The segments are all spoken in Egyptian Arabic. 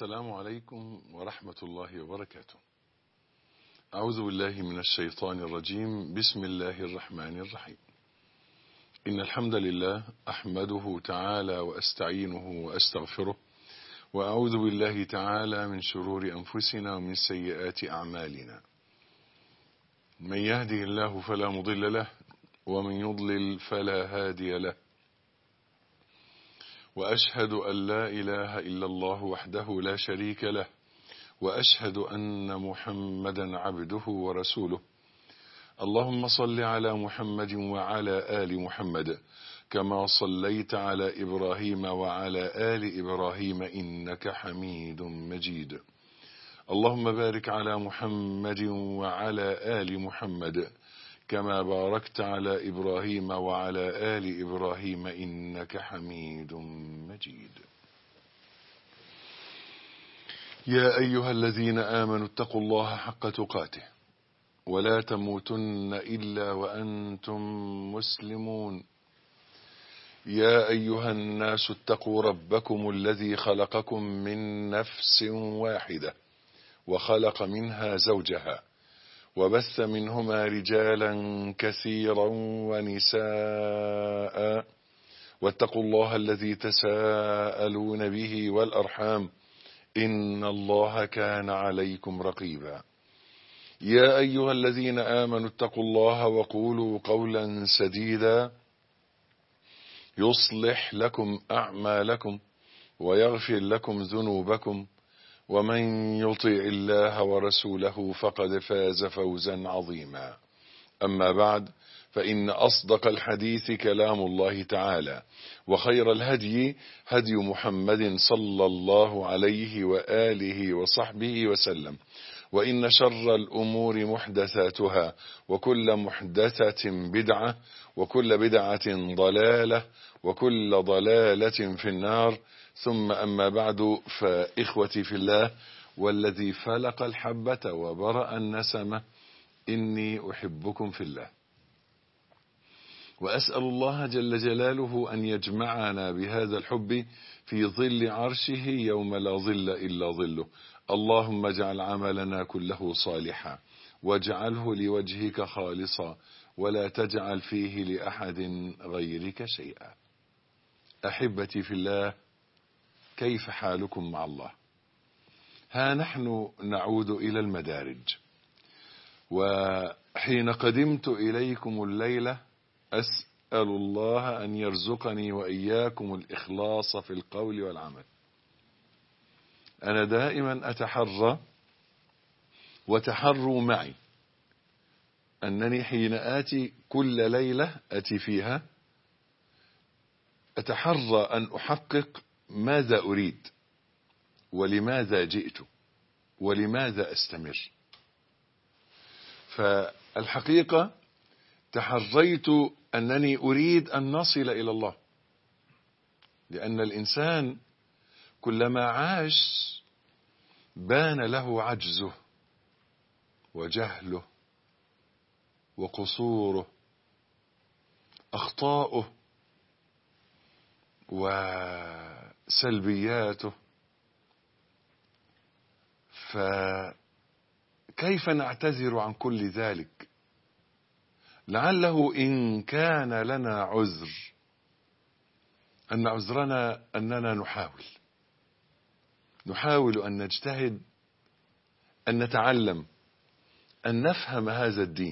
السلام عليكم ورحمة الله وبركاته أعوذ بالله من الشيطان الرجيم بسم الله الرحمن الرحيم إن الحمد لله أحمده تعالى وأستعينه وأستغفره وأعوذ بالله تعالى من شرور أنفسنا ومن سيئات أعمالنا من يهده الله فلا مضل له ومن يضلل فلا هادي له وأشهد أن لا إله إلا الله وحده لا شريك له وأشهد أن محمدا عبده ورسوله اللهم صل على محمد وعلى آل محمد كما صليت على إبراهيم وعلى آل إبراهيم إنك حميد مجيد اللهم بارك على محمد وعلى آل محمد كما باركت على إبراهيم وعلى آل إبراهيم إنك حميد مجيد يا أيها الذين آمنوا اتقوا الله حق تقاته ولا تموتن إلا وأنتم مسلمون يا أيها الناس اتقوا ربكم الذي خلقكم من نفس واحدة وخلق منها زوجها وبث منهما رجالا كثيرا ونساء واتقوا الله الذي تساءلون به والأرحام إن الله كان عليكم رقيبا يا أيها الذين آمنوا اتقوا الله وقولوا قولا سديدا يصلح لكم أعمالكم ويغفر لكم ذنوبكم ومن يطيع الله ورسوله فقد فاز فوزا عظيما أما بعد فإن أصدق الحديث كلام الله تعالى وخير الهدي هدي محمد صلى الله عليه وآله وصحبه وسلم وإن شر الأمور محدثاتها وكل محدثة بدعة وكل بدعة ضلالة وكل ضلالة في النار ثم أما بعد فإخوتي في الله والذي فلق الحبة وبرأ النسمة إني أحبكم في الله وأسأل الله جل جلاله أن يجمعنا بهذا الحب في ظل عرشه يوم لا ظل إلا ظله اللهم اجعل عملنا كله صالحا واجعله لوجهك خالصا ولا تجعل فيه لأحد غيرك شيئا أحبتي في الله كيف حالكم مع الله ها نحن نعود إلى المدارج وحين قدمت إليكم الليلة أسأل الله أن يرزقني وإياكم الإخلاص في القول والعمل أنا دائما أتحرى وتحروا معي أنني حين آتي كل ليلة أتي فيها أتحرى أن أحقق ماذا أريد ولماذا جئت ولماذا أستمر فالحقيقة تحريت أنني أريد أن نصل إلى الله لأن الإنسان كلما عاش بان له عجزه وجهله وقصوره أخطاؤه وسلبياته فكيف نعتذر عن كل ذلك لعله إن كان لنا عذر أن عذرنا أننا نحاول نحاول أن نجتهد أن نتعلم أن نفهم هذا الدين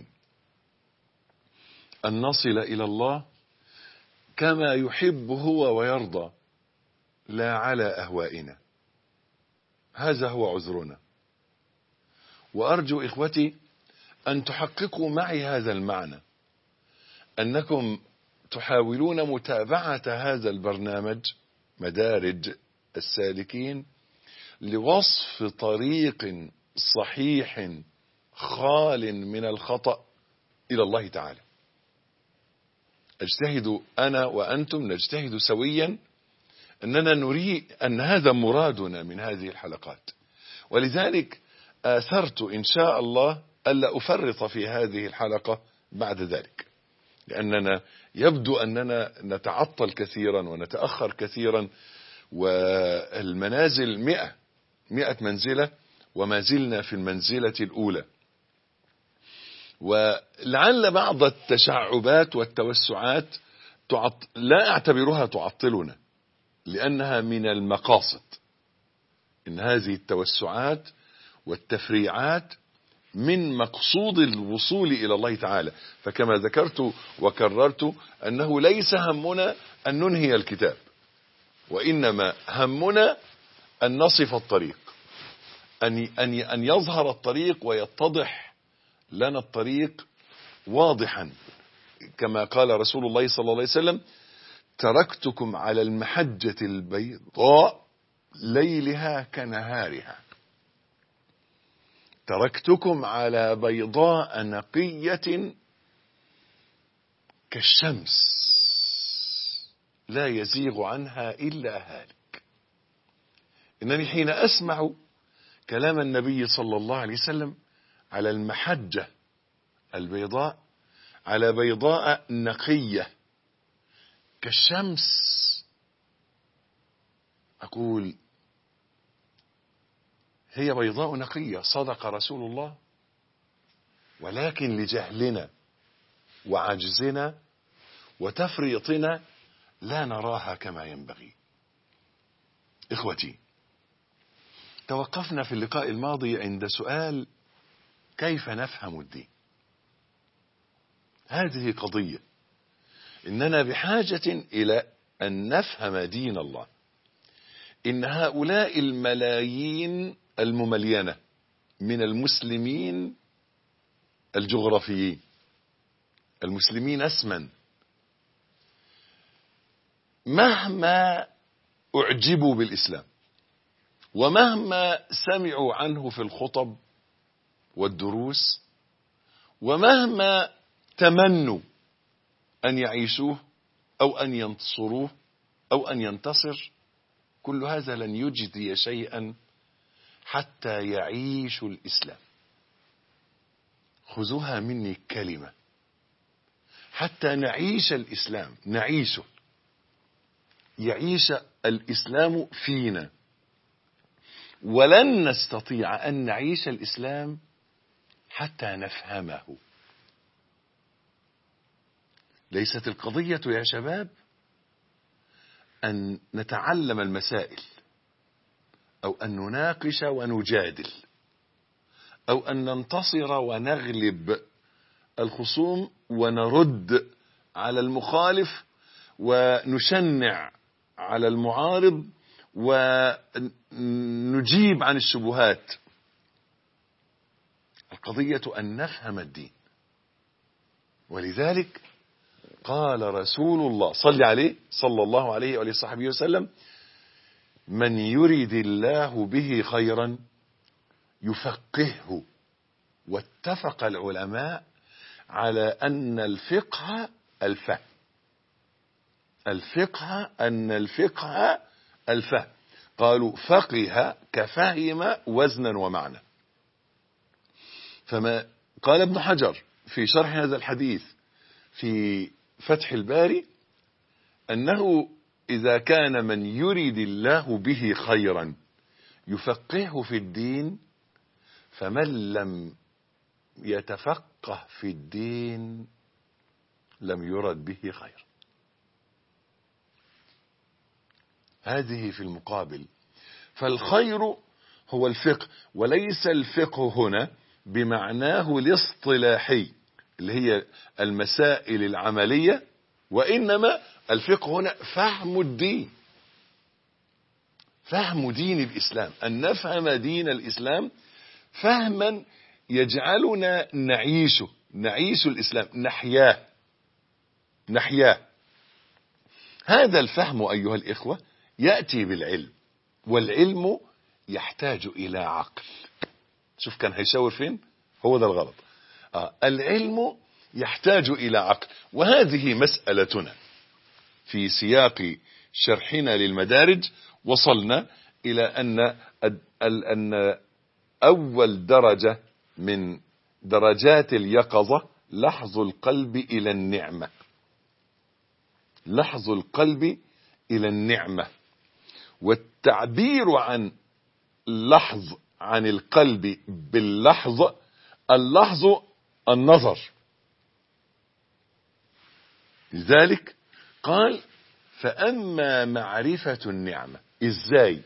أن نصل إلى الله كما يحب هو ويرضى لا على أهوائنا هذا هو عذرنا وأرجو إخوتي أن تحققوا معي هذا المعنى أنكم تحاولون متابعة هذا البرنامج مدارج السالكين لوصف طريق صحيح خال من الخطأ إلى الله تعالى اجتهد أنا وأنتم نجتهد سويا أننا نريد أن هذا مرادنا من هذه الحلقات ولذلك آثرت إن شاء الله ألا أفرط في هذه الحلقة بعد ذلك لأننا يبدو أننا نتعطل كثيرا ونتأخر كثيرا والمنازل مئة مئة منزلة وما زلنا في المنزلة الأولى ولعل بعض التشعبات والتوسعات تعط... لا أعتبرها تعطلنا لأنها من المقاصد إن هذه التوسعات والتفريعات من مقصود الوصول إلى الله تعالى فكما ذكرت وكررت أنه ليس همنا أن ننهي الكتاب وإنما همنا أن نصف الطريق أن أن أن يظهر الطريق ويتضح لنا الطريق واضحا كما قال رسول الله صلى الله عليه وسلم تركتكم على المحجة البيضاء ليلها كنهارها تركتكم على بيضاء نقية كالشمس لا يزيغ عنها إلا هالك إنني حين أسمع كلام النبي صلى الله عليه وسلم على المحجة البيضاء على بيضاء نقية كالشمس أقول هي بيضاء نقية صدق رسول الله ولكن لجهلنا وعجزنا وتفريطنا لا نراها كما ينبغي إخوتي توقفنا في اللقاء الماضي عند سؤال كيف نفهم الدين هذه قضية إننا بحاجة إلى أن نفهم دين الله إن هؤلاء الملايين المملينة من المسلمين الجغرافيين المسلمين اسما مهما اعجبوا بالاسلام ومهما سمعوا عنه في الخطب والدروس ومهما تمنوا ان يعيشوه او ان ينصروه او ان ينتصر كل هذا لن يجدي شيئا حتى يعيشوا الاسلام خذوها مني كلمه حتى نعيش الاسلام نعيشه يعيش الاسلام فينا ولن نستطيع ان نعيش الاسلام حتى نفهمه ليست القضيه يا شباب ان نتعلم المسائل او ان نناقش ونجادل او ان ننتصر ونغلب الخصوم ونرد على المخالف ونشنع على المعارض ونجيب عن الشبهات القضية أن نفهم الدين ولذلك قال رسول الله صلى عليه صلى الله عليه وآله وصحبه وسلم من يرد الله به خيرا يفقهه واتفق العلماء على أن الفقه الفهم الفقه أن الفقه الفهم قالوا فقه كفهم وزنا ومعنى فما قال ابن حجر في شرح هذا الحديث في فتح الباري أنه إذا كان من يريد الله به خيرا يفقهه في الدين فمن لم يتفقه في الدين لم يرد به خير هذه في المقابل فالخير هو الفقه وليس الفقه هنا بمعناه الاصطلاحي اللي هي المسائل العملية وإنما الفقه هنا فهم الدين فهم دين الإسلام أن نفهم دين الإسلام فهما يجعلنا نعيشه نعيش الإسلام نحياه نحياه هذا الفهم أيها الإخوة يأتي بالعلم والعلم يحتاج إلى عقل شوف كان هيشاور فين هو ده الغلط آه العلم يحتاج إلى عقل وهذه مسألتنا في سياق شرحنا للمدارج وصلنا إلى أن أن أول درجة من درجات اليقظة لحظ القلب إلى النعمة لحظ القلب إلى النعمة والتعبير عن اللحظ عن القلب باللحظ اللحظ النظر لذلك قال فأما معرفة النعمة إزاي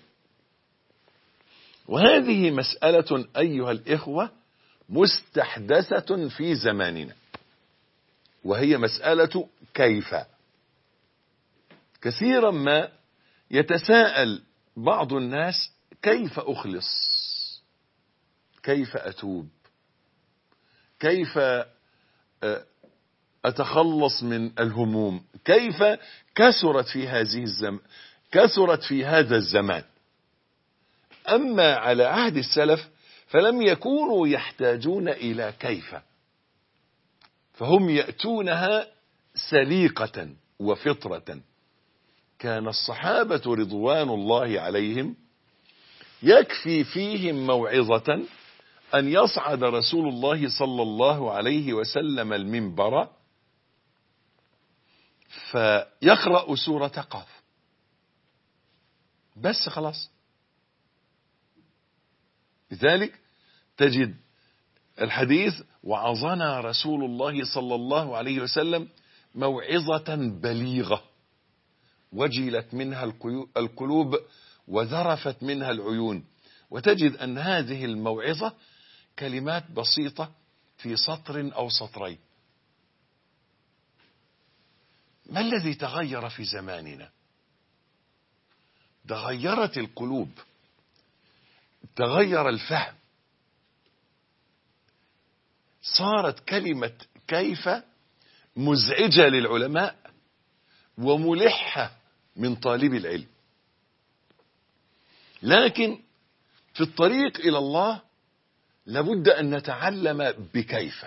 وهذه مسألة أيها الإخوة مستحدثة في زماننا وهي مسألة كيف كثيرا ما يتساءل بعض الناس كيف أخلص كيف أتوب كيف أتخلص من الهموم كيف كثرت في هذه الزم كثرت في هذا الزمان أما على عهد السلف فلم يكونوا يحتاجون إلى كيف فهم يأتونها سليقة وفطرة كان الصحابة رضوان الله عليهم يكفي فيهم موعظة أن يصعد رسول الله صلى الله عليه وسلم المنبر فيقرأ سورة قاف بس خلاص لذلك تجد الحديث وعظنا رسول الله صلى الله عليه وسلم موعظة بليغة وجلت منها القلوب وذرفت منها العيون وتجد أن هذه الموعظة كلمات بسيطة في سطر أو سطرين ما الذي تغير في زماننا تغيرت القلوب تغير الفهم صارت كلمة كيف مزعجة للعلماء وملحة من طالب العلم لكن في الطريق إلى الله لابد أن نتعلم بكيف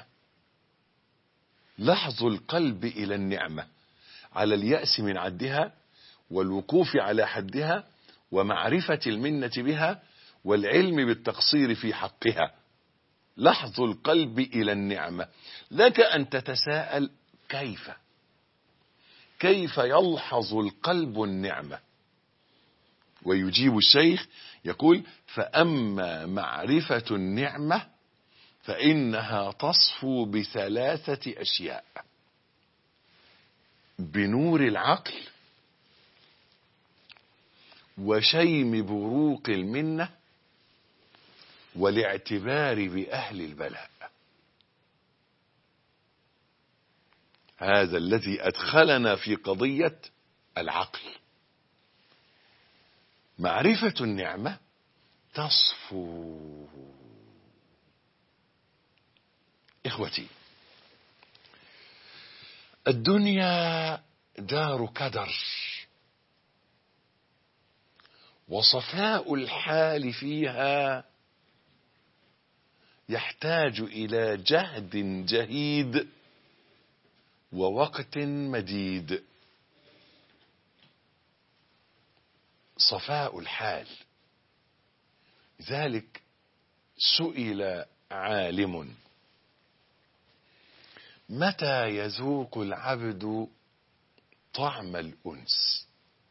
لحظ القلب إلى النعمة على اليأس من عدها والوقوف على حدها ومعرفة المنة بها والعلم بالتقصير في حقها لحظ القلب إلى النعمة لك أن تتساءل كيف كيف يلحظ القلب النعمة ويجيب الشيخ يقول فأما معرفة النعمة فإنها تصفو بثلاثة أشياء بنور العقل وشيم بروق المنة والاعتبار بأهل البلاء هذا الذي أدخلنا في قضية العقل معرفة النعمة تصفو إخوتي الدنيا دار كدر وصفاء الحال فيها يحتاج إلى جهد جهيد ووقت مديد صفاء الحال ذلك سئل عالم متى يذوق العبد طعم الأنس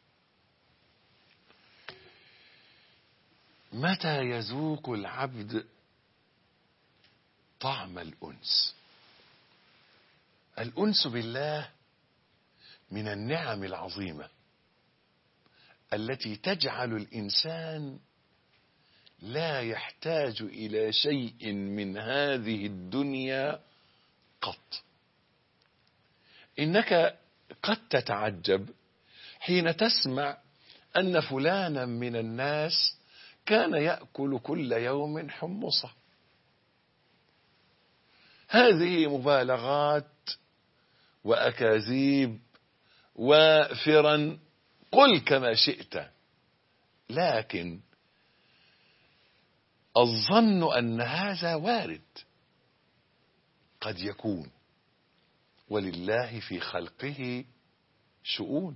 متى يذوق العبد طعم الأنس الأنس بالله من النعم العظيمة التي تجعل الإنسان لا يحتاج إلى شيء من هذه الدنيا قط إنك قد تتعجب حين تسمع أن فلانا من الناس كان يأكل كل يوم حمصة هذه مبالغات وأكاذيب وفرا قل كما شئت لكن الظن أن هذا وارد قد يكون ولله في خلقه شؤون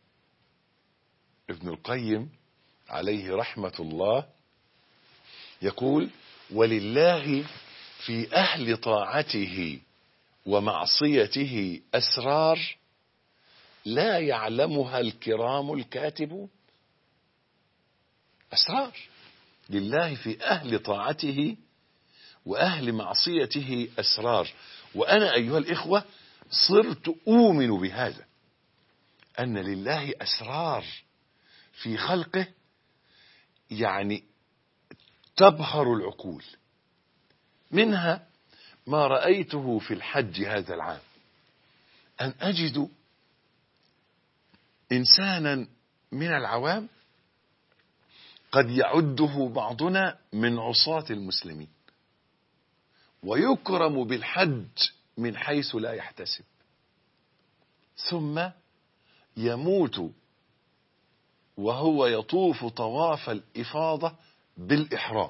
ابن القيم عليه رحمة الله يقول ولله في أهل طاعته ومعصيته أسرار لا يعلمها الكرام الكاتبون أسرار لله في أهل طاعته وأهل معصيته أسرار وأنا أيها الإخوة صرت أؤمن بهذا أن لله أسرار في خلقه يعني تبهر العقول منها ما رأيته في الحج هذا العام أن أجد إنسانا من العوام قد يعده بعضنا من عصاة المسلمين ويكرم بالحج من حيث لا يحتسب ثم يموت وهو يطوف طواف الإفاضة بالإحرام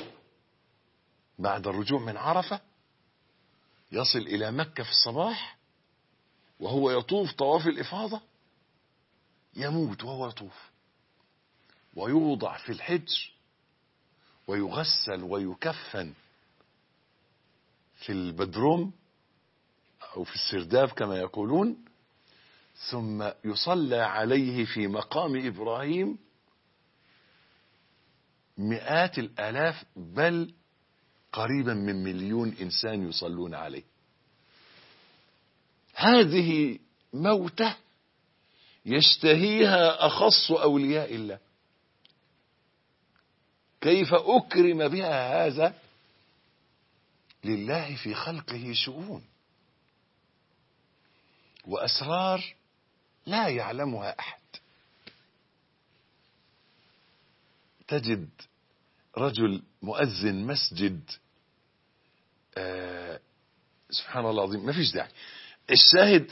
بعد الرجوع من عرفة يصل إلى مكة في الصباح وهو يطوف طواف الإفاضة يموت وهو يطوف ويوضع في الحجر ويغسل ويكفن في البدروم أو في السرداب كما يقولون ثم يصلى عليه في مقام إبراهيم مئات الآلاف بل قريبا من مليون إنسان يصلون عليه هذه موتة يشتهيها أخص أولياء الله كيف أكرم بها هذا لله في خلقه شؤون وأسرار لا يعلمها أحد تجد رجل مؤذن مسجد آه سبحان الله العظيم ما فيش داعي الشاهد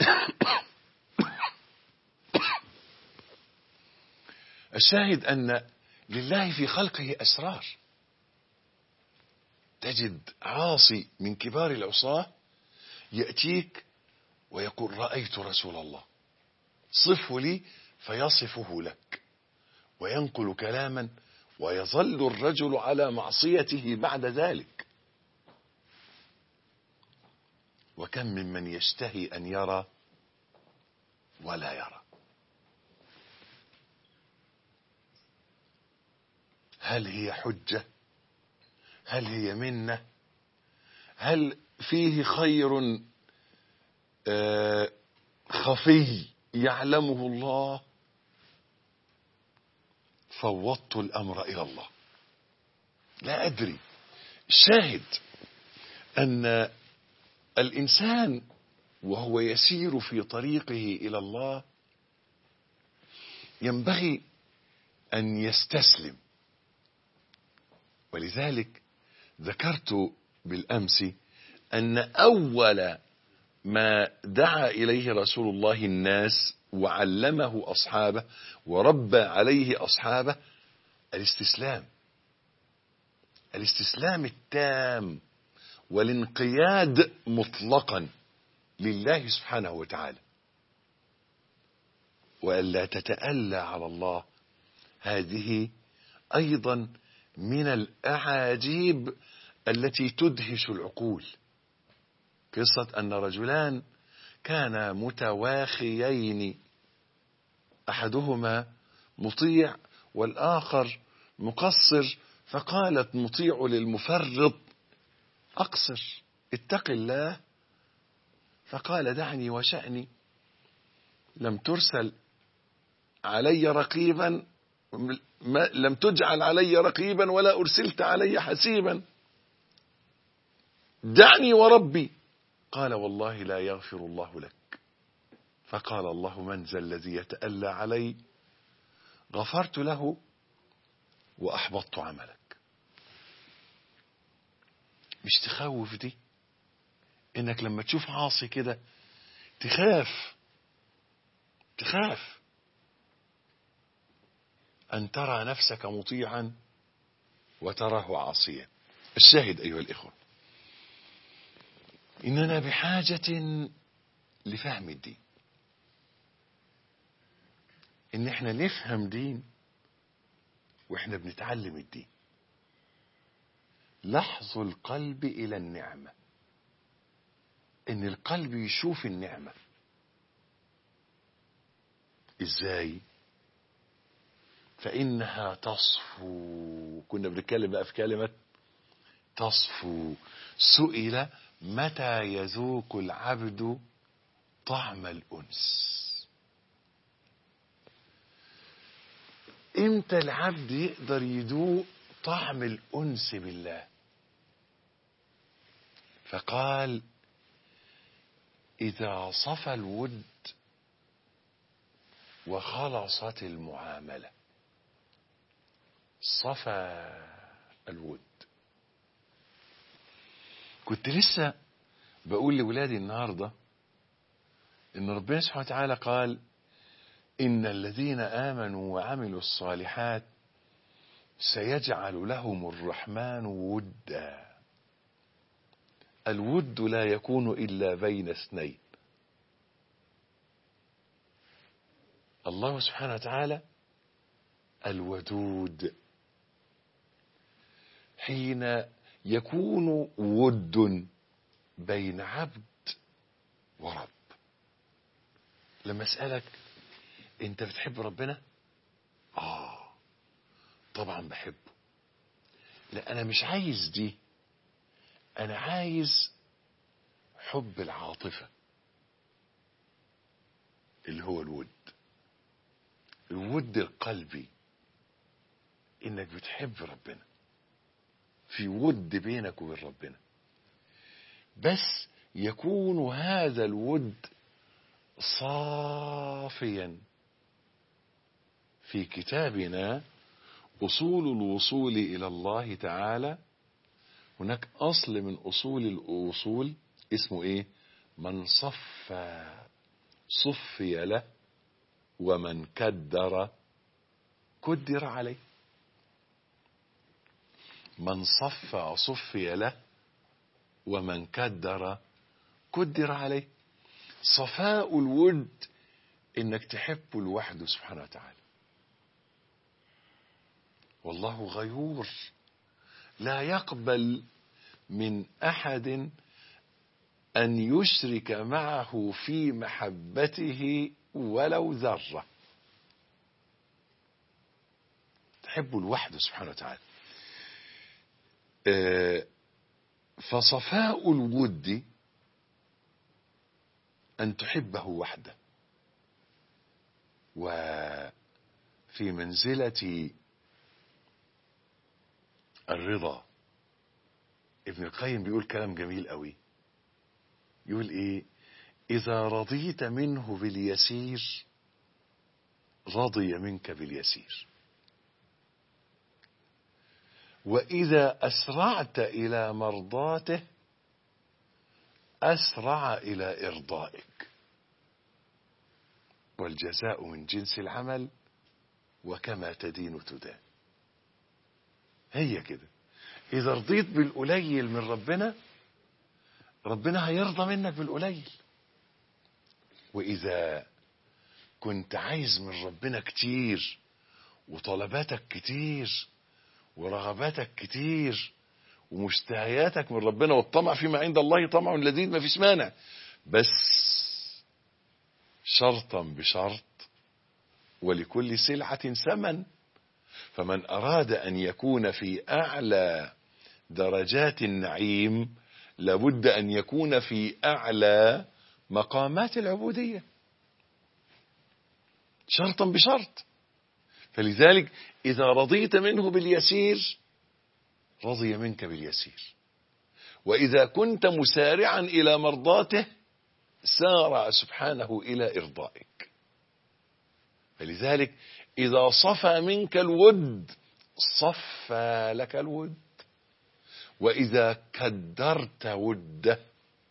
الشاهد أن لله في خلقه أسرار تجد عاصي من كبار العصاة يأتيك ويقول رأيت رسول الله صفه لي فيصفه لك وينقل كلاما ويظل الرجل على معصيته بعد ذلك وكم ممن يشتهي أن يرى ولا يرى هل هي حجة هل هي منة هل فيه خير آه خفي يعلمه الله فوضت الأمر إلى الله لا أدري الشاهد أن الإنسان وهو يسير في طريقه إلى الله ينبغي أن يستسلم ولذلك ذكرت بالأمس أن أول ما دعا إليه رسول الله الناس وعلمه أصحابه وربى عليه أصحابه الاستسلام الاستسلام التام والانقياد مطلقا لله سبحانه وتعالى وألا تتألى على الله هذه أيضا من الأعاجيب التي تدهش العقول قصة أن رجلان كانا متواخيين أحدهما مطيع والآخر مقصر فقالت مطيع للمفرط أقصر اتق الله فقال دعني وشأني لم ترسل علي رقيبا لم تجعل علي رقيبا ولا أرسلت علي حسيبا دعني وربي قال والله لا يغفر الله لك فقال الله من ذا الذي يتألى علي غفرت له وأحبطت عملك مش تخوف دي انك لما تشوف عاصي كده تخاف تخاف أن ترى نفسك مطيعا وتراه عاصيا الشاهد أيها الإخوة إننا بحاجة لفهم الدين إن إحنا نفهم دين وإحنا بنتعلم الدين لحظ القلب إلى النعمة إن القلب يشوف النعمة إزاي فإنها تصفو كنا بنتكلم بقى في كلمة تصفو سئل متى يذوق العبد طعم الأنس امتى العبد يقدر يذوق طعم الأنس بالله فقال إذا صفى الود وخلصت المعاملة صفى الود كنت لسه بقول لولادي النهارده ان ربنا سبحانه وتعالى قال ان الذين امنوا وعملوا الصالحات سيجعل لهم الرحمن ودا الود لا يكون الا بين اثنين الله سبحانه وتعالى الودود حين يكون ود بين عبد ورب لما اسالك انت بتحب ربنا اه طبعا بحبه لا انا مش عايز دي انا عايز حب العاطفه اللي هو الود الود القلبي انك بتحب ربنا في ود بينك وبين ربنا بس يكون هذا الود صافيا في كتابنا اصول الوصول الى الله تعالى هناك اصل من اصول الاصول اسمه ايه من صفى صفي له ومن كدر كدر عليه من صفى صفي له ومن كدر كدر عليه صفاء الود انك تحبه لوحده سبحانه وتعالى والله غيور لا يقبل من احد ان يشرك معه في محبته ولو ذره تحبه لوحده سبحانه وتعالى فصفاء الود أن تحبه وحده وفي منزلة الرضا ابن القيم بيقول كلام جميل قوي يقول ايه اذا رضيت منه باليسير رضي منك باليسير واذا اسرعت الى مرضاته اسرع الى ارضائك والجزاء من جنس العمل وكما تدين تدان هي كده اذا رضيت بالقليل من ربنا ربنا هيرضى منك بالقليل واذا كنت عايز من ربنا كتير وطلباتك كتير ورغباتك كتير ومشتهياتك من ربنا والطمع فيما عند الله طمع لذيذ ما فيش مانع بس شرطا بشرط ولكل سلعة ثمن فمن أراد أن يكون في أعلى درجات النعيم لابد أن يكون في أعلى مقامات العبودية شرطا بشرط فلذلك إذا رضيت منه باليسير رضي منك باليسير وإذا كنت مسارعا إلى مرضاته سارع سبحانه إلى إرضائك فلذلك إذا صفى منك الود صفى لك الود وإذا كدرت وده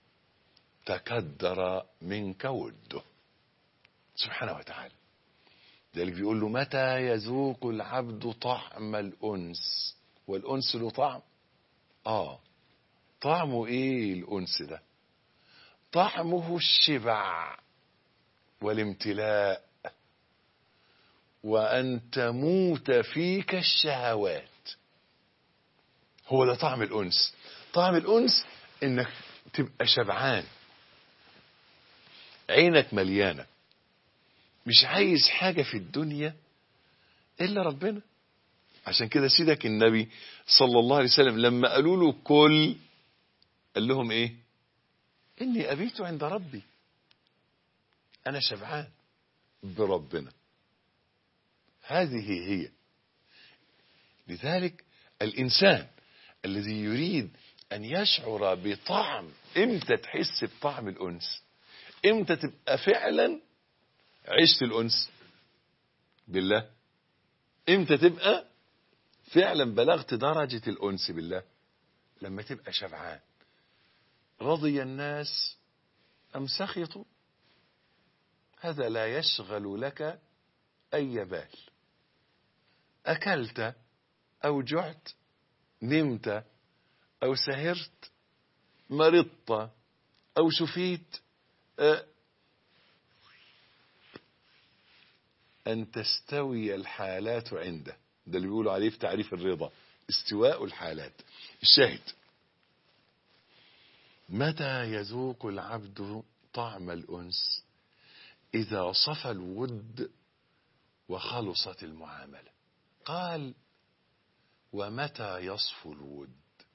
تكدر منك وده سبحانه وتعالى ذلك بيقول له متى يذوق العبد طعم الأنس والأنس له طعم آه طعمه إيه الأنس ده طعمه الشبع والامتلاء وأن تموت فيك الشهوات هو ده طعم الأنس طعم الأنس إنك تبقى شبعان عينك مليانة مش عايز حاجة في الدنيا إلا ربنا عشان كده سيدك النبي صلى الله عليه وسلم لما قالوا له كل قال لهم ايه اني ابيت عند ربي انا شبعان بربنا هذه هي لذلك الانسان الذي يريد ان يشعر بطعم امتى تحس بطعم الانس امتى تبقى فعلا عشت الانس بالله امتى تبقى فعلا بلغت درجة الأنس بالله لما تبقى شبعان رضي الناس أم سخطوا هذا لا يشغل لك أي بال أكلت أو جعت نمت أو سهرت مرضت أو شفيت أه أن تستوي الحالات عنده ده اللي بيقولوا عليه في تعريف الرضا استواء الحالات الشاهد متى يذوق العبد طعم الأنس إذا صفى الود وخلصت المعاملة قال ومتى يصفو الود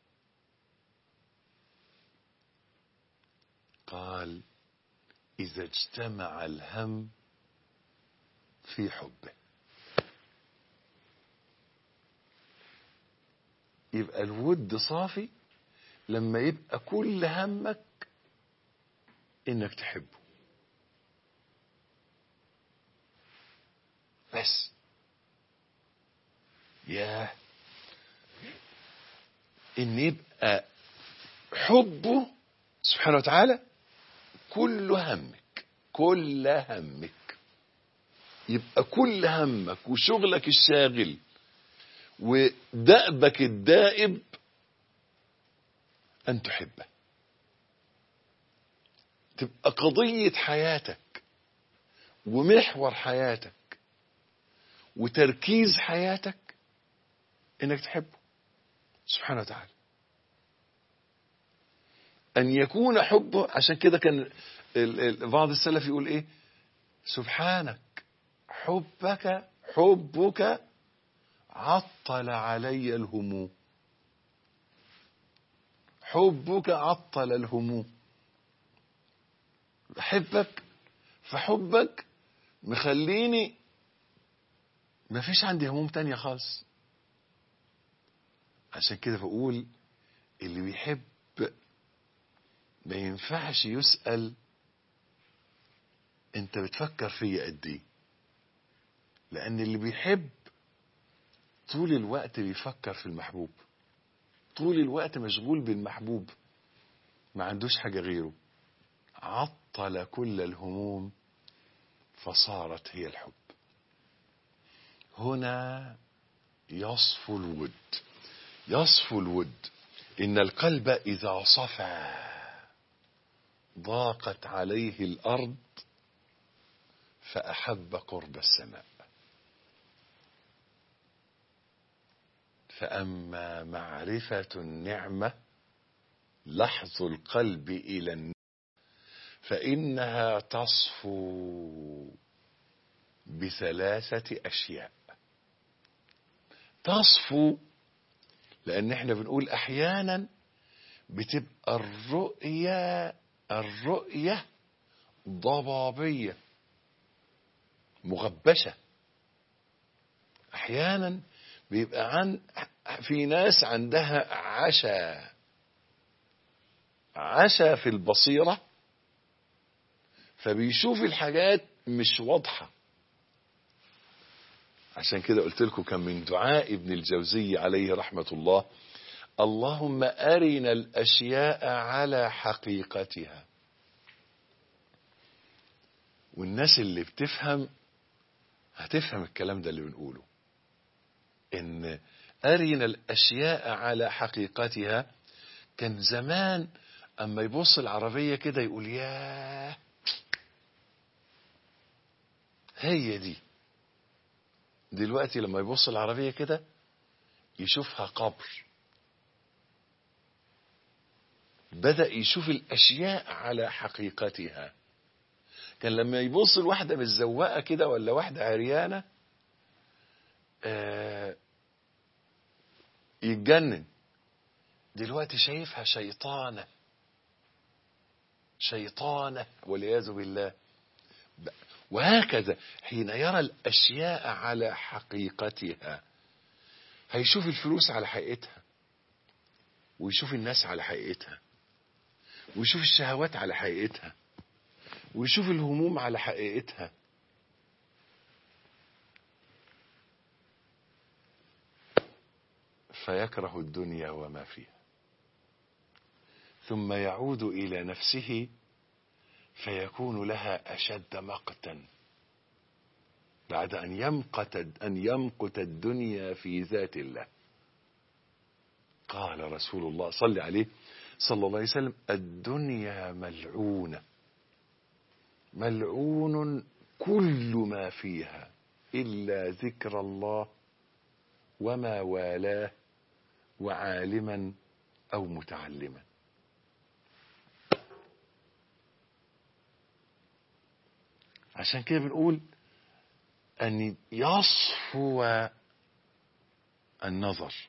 قال إذا اجتمع الهم في حبه يبقى الود صافي لما يبقى كل همك انك تحبه بس ياه ان يبقى حبه سبحانه وتعالى كل همك كل همك يبقى كل همك وشغلك الشاغل ودأبك الدائب أن تحبه تبقى قضية حياتك ومحور حياتك وتركيز حياتك انك تحبه سبحانه وتعالى ان يكون حبه عشان كده كان بعض السلف يقول ايه سبحانك حبك حبك عطل علي الهموم حبك عطل الهموم بحبك فحبك مخليني ما فيش عندي هموم تانية خالص عشان كده بقول اللي بيحب ما ينفعش يسأل انت بتفكر فيا قد ايه لان اللي بيحب طول الوقت بيفكر في المحبوب طول الوقت مشغول بالمحبوب ما عندوش حاجة غيره عطل كل الهموم فصارت هي الحب هنا يصفو الود يصفو الود إن القلب إذا صفى ضاقت عليه الأرض فأحب قرب السماء فأما معرفة النعمة لحظ القلب إلى النعمة فإنها تصفو بثلاثة أشياء تصفو لأن احنا بنقول أحيانا بتبقى الرؤية الرؤية ضبابية مغبشة أحيانا بيبقى عن في ناس عندها عشا عشا في البصيرة فبيشوف الحاجات مش واضحة عشان كده قلت لكم كان من دعاء ابن الجوزي عليه رحمة الله اللهم أرنا الأشياء على حقيقتها والناس اللي بتفهم هتفهم الكلام ده اللي بنقوله ان أرنا الأشياء على حقيقتها كان زمان أما يبص العربية كده يقول ياه هي دي دلوقتي لما يبص العربية كده يشوفها قبر بدأ يشوف الأشياء على حقيقتها كان لما يبص الواحدة متزوقة كده ولا واحدة عريانة آه يتجنن دلوقتي شايفها شيطانة شيطانة والعياذ بالله وهكذا حين يرى الأشياء على حقيقتها هيشوف الفلوس على حقيقتها ويشوف الناس على حقيقتها ويشوف الشهوات على حقيقتها ويشوف الهموم على حقيقتها فيكره الدنيا وما فيها ثم يعود إلى نفسه فيكون لها أشد مقتا بعد أن يمقت أن يمقت الدنيا في ذات الله قال رسول الله صلى عليه صلى الله عليه وسلم الدنيا ملعونة ملعون كل ما فيها إلا ذكر الله وما والاه وعالما أو متعلما عشان كده بنقول أن يصفو النظر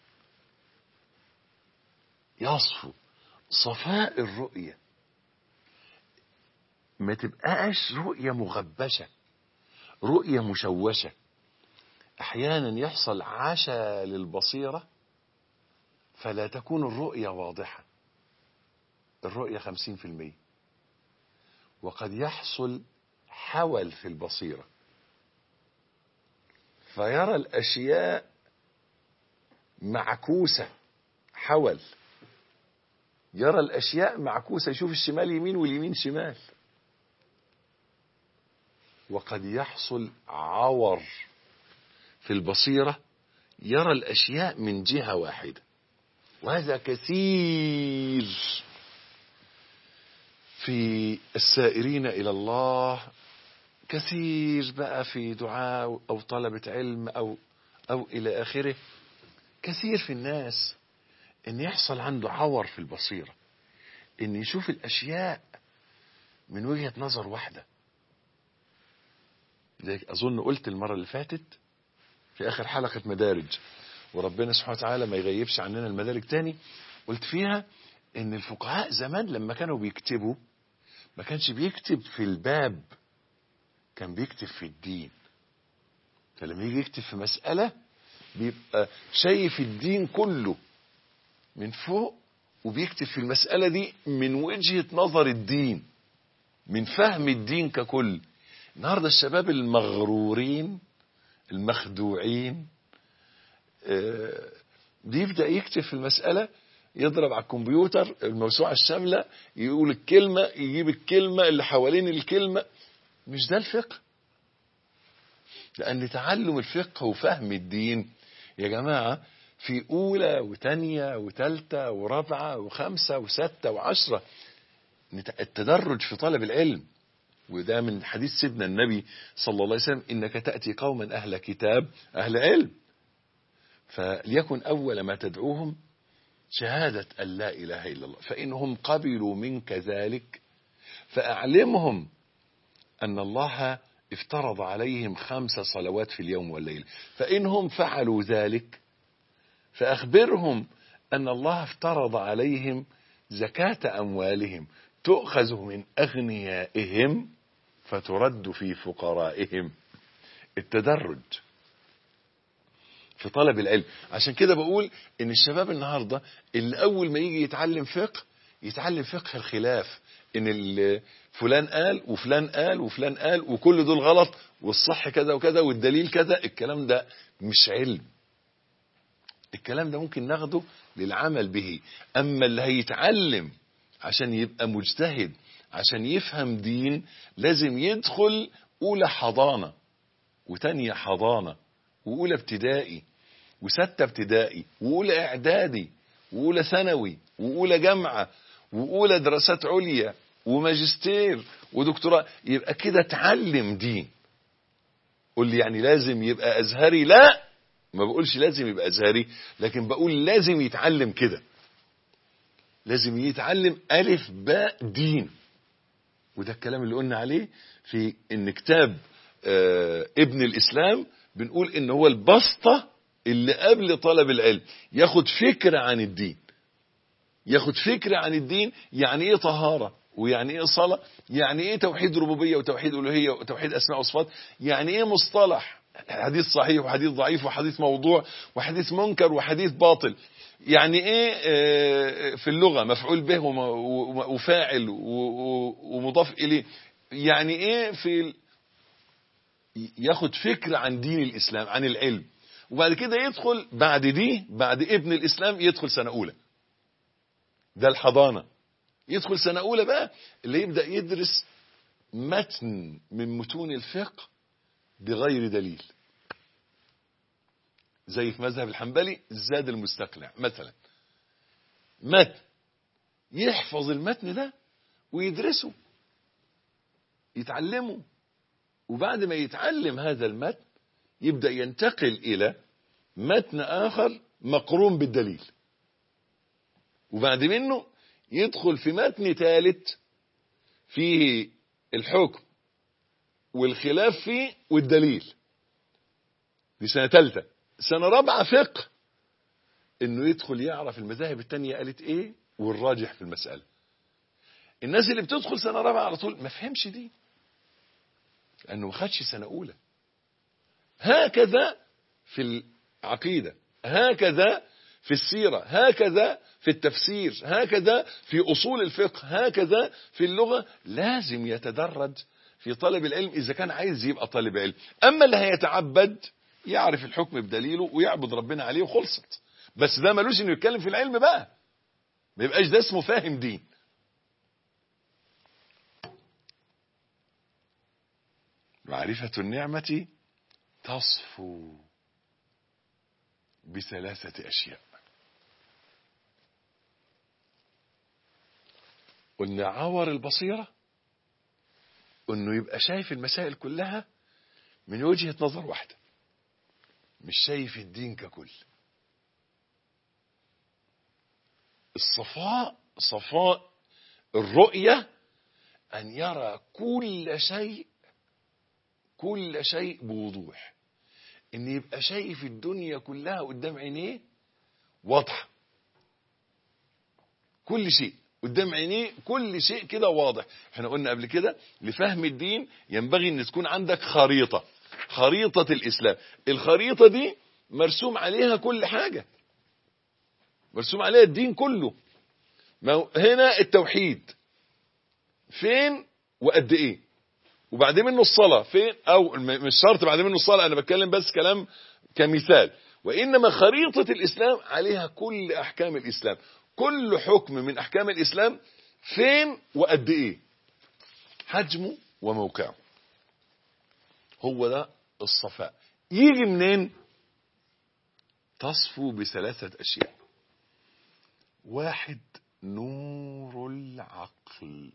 يصفو صفاء الرؤية ما تبقاش رؤية مغبشة رؤية مشوشة أحيانا يحصل عشا للبصيرة فلا تكون الرؤية واضحة الرؤية خمسين في المية وقد يحصل حول في البصيرة فيرى الأشياء معكوسة حول يرى الأشياء معكوسة يشوف الشمال يمين واليمين شمال وقد يحصل عور في البصيرة يرى الأشياء من جهة واحدة وهذا كثير في السائرين إلى الله كثير بقى في دعاء أو طلبة علم أو أو إلى آخره كثير في الناس إن يحصل عنده عور في البصيرة إن يشوف الأشياء من وجهة نظر واحدة زي أظن قلت المرة اللي فاتت في آخر حلقة مدارج وربنا سبحانه وتعالى ما يغيبش عننا المدارج تاني قلت فيها إن الفقهاء زمان لما كانوا بيكتبوا ما كانش بيكتب في الباب كان بيكتب في الدين فلما يجي يكتب في مسألة بيبقى شايف الدين كله من فوق وبيكتب في المسألة دي من وجهة نظر الدين من فهم الدين ككل النهاردة الشباب المغرورين المخدوعين آه، بيبدأ يكتب في المسألة يضرب على الكمبيوتر الموسوعة الشاملة يقول الكلمة يجيب الكلمة اللي حوالين الكلمة مش ده الفقه لأن تعلم الفقه وفهم الدين يا جماعة في أولى وتانية وتالتة ورابعة وخمسة وستة وعشرة التدرج في طلب العلم وده من حديث سيدنا النبي صلى الله عليه وسلم إنك تأتي قوما أهل كتاب أهل علم فليكن أول ما تدعوهم شهادة أن لا إله إلا الله فإنهم قبلوا منك ذلك فأعلمهم أن الله افترض عليهم خمس صلوات في اليوم والليل فإنهم فعلوا ذلك فأخبرهم أن الله افترض عليهم زكاة أموالهم تؤخذ من أغنيائهم فترد في فقرائهم التدرج في طلب العلم عشان كده بقول ان الشباب النهاردة اللي اول ما يجي يتعلم فقه يتعلم فقه الخلاف ان ال- فلان قال وفلان قال وفلان قال وكل دول غلط والصح كذا وكذا والدليل كذا الكلام ده مش علم الكلام ده ممكن ناخده للعمل به اما اللي هيتعلم عشان يبقى مجتهد عشان يفهم دين لازم يدخل اولى حضانة وتانية حضانة واولى ابتدائي وستة ابتدائي واولى اعدادي واولى ثانوي واولى جامعة واولى دراسات عليا وماجستير ودكتوراه يبقى كده اتعلم دين قول لي يعني لازم يبقى ازهري لا ما بقولش لازم يبقى ازهري لكن بقول لازم يتعلم كده لازم يتعلم الف باء دين وده الكلام اللي قلنا عليه في ان كتاب آه ابن الاسلام بنقول ان هو البسطة اللي قبل طلب العلم ياخد فكرة عن الدين ياخد فكرة عن الدين يعني ايه طهارة ويعني ايه صلاة يعني ايه توحيد ربوبية وتوحيد ألوهية وتوحيد أسماء وصفات يعني ايه مصطلح حديث صحيح وحديث ضعيف وحديث موضوع وحديث منكر وحديث باطل يعني ايه في اللغة مفعول به وفاعل ومضاف اليه يعني ايه في ياخد فكرة عن دين الاسلام عن العلم وبعد كده يدخل بعد دي بعد ابن الاسلام يدخل سنة اولى ده الحضانة يدخل سنة اولى بقى اللي يبدأ يدرس متن من متون الفقه بغير دليل زي في مذهب الحنبلي زاد المستقنع مثلا متن يحفظ المتن ده ويدرسه يتعلمه وبعد ما يتعلم هذا المتن يبدأ ينتقل إلى متن آخر مقرون بالدليل وبعد منه يدخل في متن ثالث فيه الحكم والخلاف فيه والدليل دي سنة ثالثة سنة رابعة فقه انه يدخل يعرف المذاهب التانية قالت ايه والراجح في المسألة الناس اللي بتدخل سنة رابعة على طول ما فهمش دي لانه ما خدش سنة اولى هكذا في العقيدة هكذا في السيرة هكذا في التفسير هكذا في أصول الفقه هكذا في اللغة لازم يتدرج في طلب العلم إذا كان عايز يبقى طالب علم أما اللي هيتعبد يعرف الحكم بدليله ويعبد ربنا عليه وخلصت بس ده ملوش انه يتكلم في العلم بقى ما يبقاش ده اسمه فاهم دين معرفة النعمة تصفو بثلاثة أشياء قلنا عور البصيرة انه يبقى شايف المسائل كلها من وجهة نظر واحدة مش شايف الدين ككل الصفاء صفاء الرؤية أن يرى كل شيء كل شيء بوضوح ان يبقى شايف الدنيا كلها قدام عينيه واضحه كل شيء قدام عينيه كل شيء كده واضح احنا قلنا قبل كده لفهم الدين ينبغي ان تكون عندك خريطة خريطة الاسلام الخريطة دي مرسوم عليها كل حاجة مرسوم عليها الدين كله ما هنا التوحيد فين وقد ايه وبعد منه الصلاة فين او مش شرط بعد منه الصلاة انا بتكلم بس كلام كمثال وانما خريطة الاسلام عليها كل احكام الاسلام كل حكم من احكام الاسلام فين وقد ايه حجمه وموقعه هو ده الصفاء يجي منين تصفو بثلاثة اشياء واحد نور العقل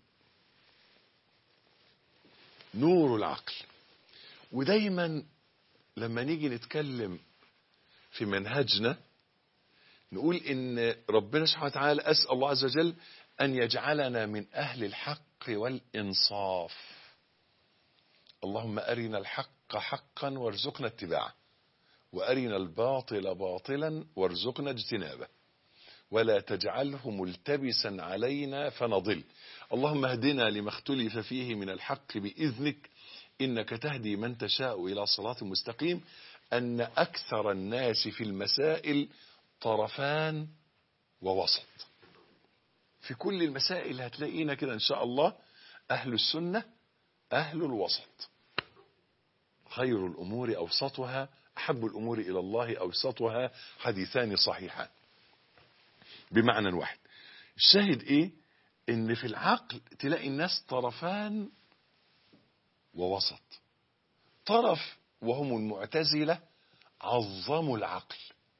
نور العقل ودايما لما نيجي نتكلم في منهجنا نقول ان ربنا سبحانه وتعالى اسال الله عز وجل ان يجعلنا من اهل الحق والانصاف اللهم ارنا الحق حقا وارزقنا اتباعه وارنا الباطل باطلا وارزقنا اجتنابه ولا تجعله ملتبسا علينا فنضل اللهم اهدنا لما اختلف فيه من الحق باذنك انك تهدي من تشاء الى صراط مستقيم ان اكثر الناس في المسائل طرفان ووسط في كل المسائل هتلاقينا كده ان شاء الله اهل السنة اهل الوسط خير الامور اوسطها احب الامور الى الله اوسطها حديثان صحيحان بمعنى واحد الشاهد ايه ان في العقل تلاقي الناس طرفان ووسط طرف وهم المعتزلة عظموا العقل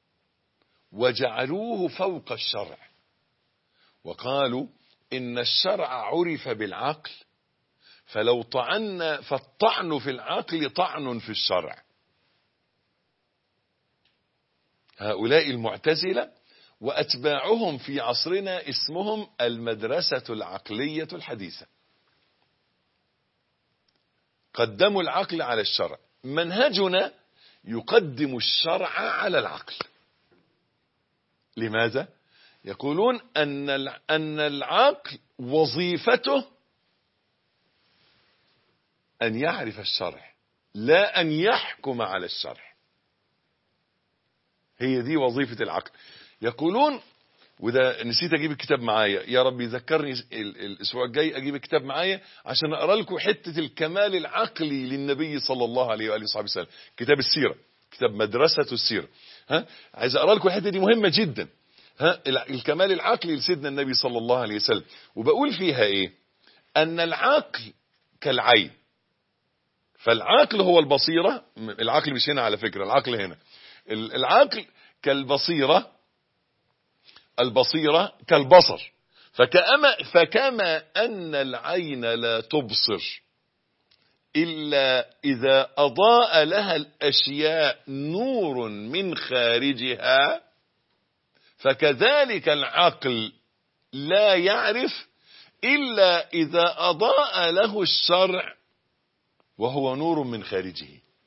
وجعلوه فوق الشرع وقالوا إن الشرع عرف بالعقل فلو طعنا فالطعن في العقل طعن في الشرع هؤلاء المعتزلة وأتباعهم في عصرنا اسمهم المدرسة العقلية الحديثة قدموا العقل على الشرع منهجنا يقدم الشرع على العقل لماذا يقولون أن أن العقل وظيفته أن يعرف الشرع لا أن يحكم على الشرع هي دي وظيفة العقل يقولون وده نسيت اجيب الكتاب معايا يا رب يذكرني الاسبوع الجاي اجيب الكتاب معايا عشان اقرا لكم حته الكمال العقلي للنبي صلى الله عليه واله وصحبه وسلم كتاب السيره كتاب مدرسه السيره ها عايز اقرا لكم الحته دي مهمه جدا ها الكمال العقلي لسيدنا النبي صلى الله عليه وسلم وبقول فيها ايه ان العقل كالعين فالعقل هو البصيره العقل مش هنا على فكره العقل هنا العقل كالبصيره البصيرة كالبصر فكما, فكما أن العين لا تبصر إلا إذا أضاء لها الأشياء نور من خارجها فكذلك العقل لا يعرف إلا إذا أضاء له الشرع وهو نور من خارجه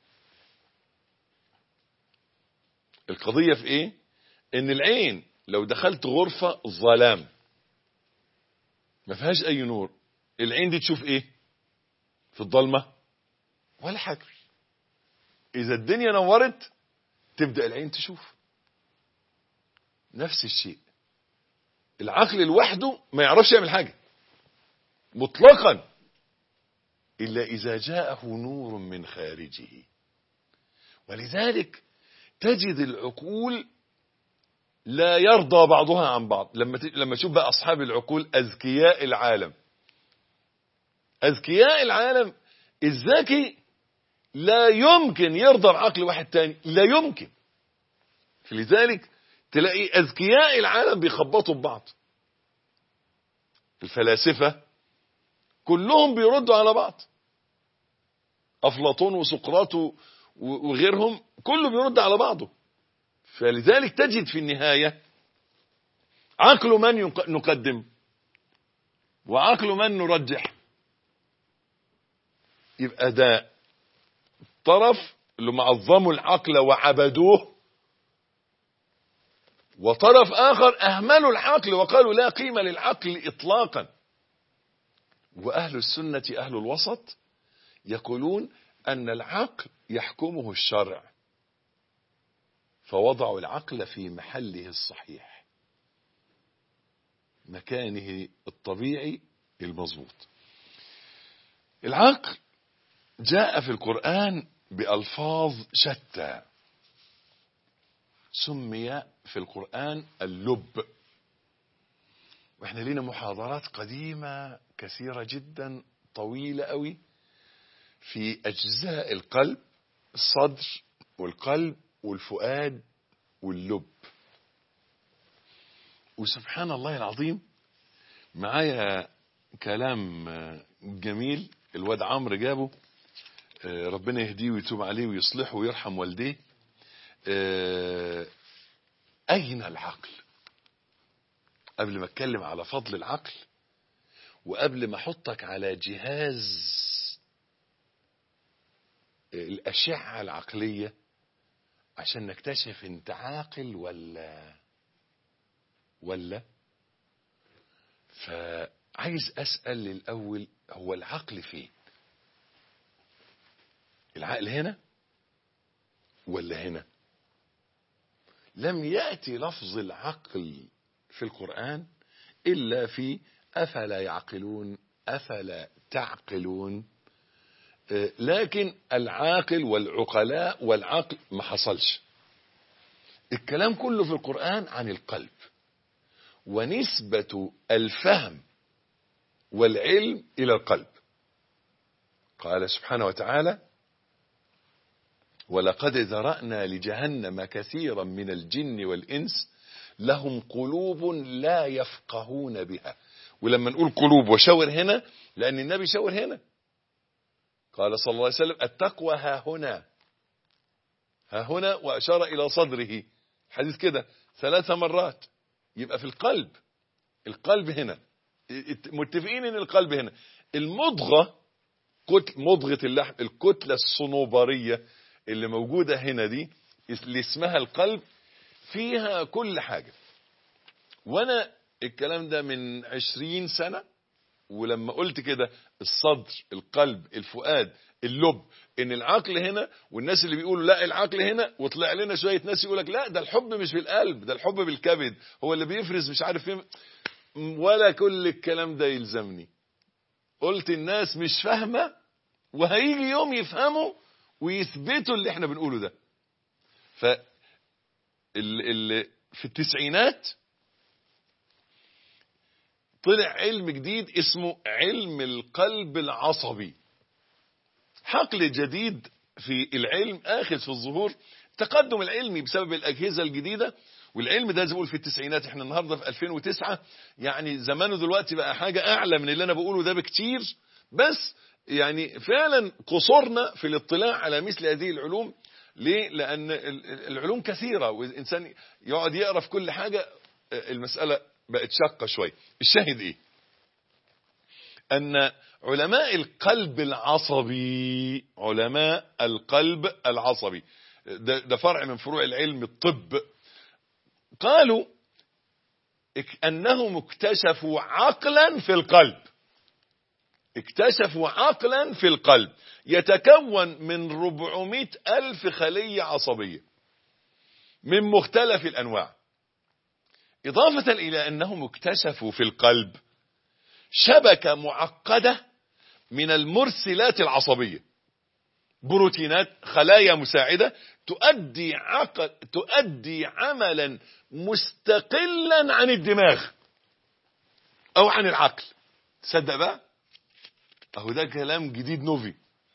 القضية في إيه؟ إن العين لو دخلت غرفة ظلام ما فيهاش اي نور العين دي تشوف ايه في الضلمة ولا حاجة اذا الدنيا نورت تبدأ العين تشوف نفس الشيء العقل لوحده ما يعرفش يعمل حاجة مطلقا إلا إذا جاءه نور من خارجه ولذلك تجد العقول لا يرضى بعضها عن بعض لما لما تشوف بقى اصحاب العقول اذكياء العالم اذكياء العالم الذكي لا يمكن يرضى بعقل واحد تاني لا يمكن فلذلك تلاقي اذكياء العالم بيخبطوا ببعض الفلاسفه كلهم بيردوا على بعض افلاطون وسقراط وغيرهم كله بيرد على بعضه فلذلك تجد في النهاية عقل من نقدم وعقل من نرجح يبقى ده طرف اللي معظموا العقل وعبدوه وطرف آخر أهملوا العقل وقالوا لا قيمة للعقل إطلاقا وأهل السنة أهل الوسط يقولون أن العقل يحكمه الشرع فوضعوا العقل في محله الصحيح مكانه الطبيعي المظبوط العقل جاء في القرآن بألفاظ شتى سمي في القرآن اللب واحنا لنا محاضرات قديمة كثيرة جدا طويلة قوي في أجزاء القلب الصدر والقلب والفؤاد واللب وسبحان الله العظيم معايا كلام جميل الواد عمرو جابه ربنا يهديه ويتوب عليه ويصلحه ويرحم والديه أين العقل قبل ما اتكلم على فضل العقل وقبل ما احطك على جهاز الأشعة العقلية عشان نكتشف انت عاقل ولا ولا فعايز اسال الاول هو العقل فين العقل هنا ولا هنا لم ياتي لفظ العقل في القران الا في افلا يعقلون افلا تعقلون لكن العاقل والعقلاء والعقل ما حصلش الكلام كله في القرآن عن القلب ونسبة الفهم والعلم إلى القلب قال سبحانه وتعالى ولقد ذرأنا لجهنم كثيرا من الجن والإنس لهم قلوب لا يفقهون بها ولما نقول قلوب وشاور هنا لأن النبي شاور هنا قال صلى الله عليه وسلم التقوى ها هنا ها هنا وأشار إلى صدره حديث كده ثلاث مرات يبقى في القلب القلب هنا متفقين ان القلب هنا المضغة كتل مضغة اللحم الكتلة الصنوبرية اللي موجودة هنا دي اللي اسمها القلب فيها كل حاجة وانا الكلام ده من عشرين سنة ولما قلت كده الصدر القلب الفؤاد اللب ان العقل هنا والناس اللي بيقولوا لا العقل هنا وطلع لنا شوية ناس يقولك لا ده الحب مش بالقلب ده الحب بالكبد هو اللي بيفرز مش عارف فين ولا كل الكلام ده يلزمني قلت الناس مش فاهمة وهيجي يوم يفهموا ويثبتوا اللي احنا بنقوله ده ف اللي في التسعينات طلع علم جديد اسمه علم القلب العصبي حقل جديد في العلم اخذ في الظهور التقدم العلمي بسبب الاجهزه الجديده والعلم ده زي ما بقول في التسعينات احنا النهارده في 2009 يعني زمانه دلوقتي بقى حاجه اعلى من اللي انا بقوله ده بكتير بس يعني فعلا قصرنا في الاطلاع على مثل هذه العلوم ليه؟ لأن العلوم كثيرة والإنسان يقعد يقرأ في كل حاجة المسألة بقت شاقة شوية الشاهد إيه؟ أن علماء القلب العصبي علماء القلب العصبي ده, ده فرع من فروع العلم الطب قالوا أنهم اكتشفوا عقلا في القلب اكتشفوا عقلا في القلب يتكون من 400 ألف خلية عصبية من مختلف الأنواع إضافة إلى أنهم اكتشفوا في القلب شبكة معقدة من المرسلات العصبية بروتينات خلايا مساعدة تؤدي عقل تؤدي عملا مستقلا عن الدماغ أو عن العقل تصدق بقى اهو ده كلام جديد نوفي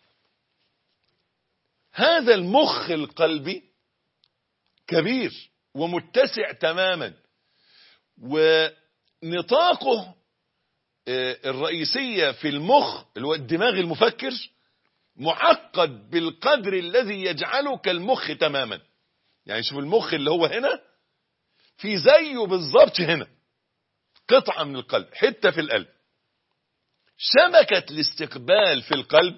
هذا المخ القلبي كبير ومتسع تماما ونطاقه الرئيسية في المخ اللي هو الدماغ المفكر معقد بالقدر الذي يجعله كالمخ تماما يعني شوف المخ اللي هو هنا في زيه بالظبط هنا قطعة من القلب حتة في القلب شبكة الاستقبال في القلب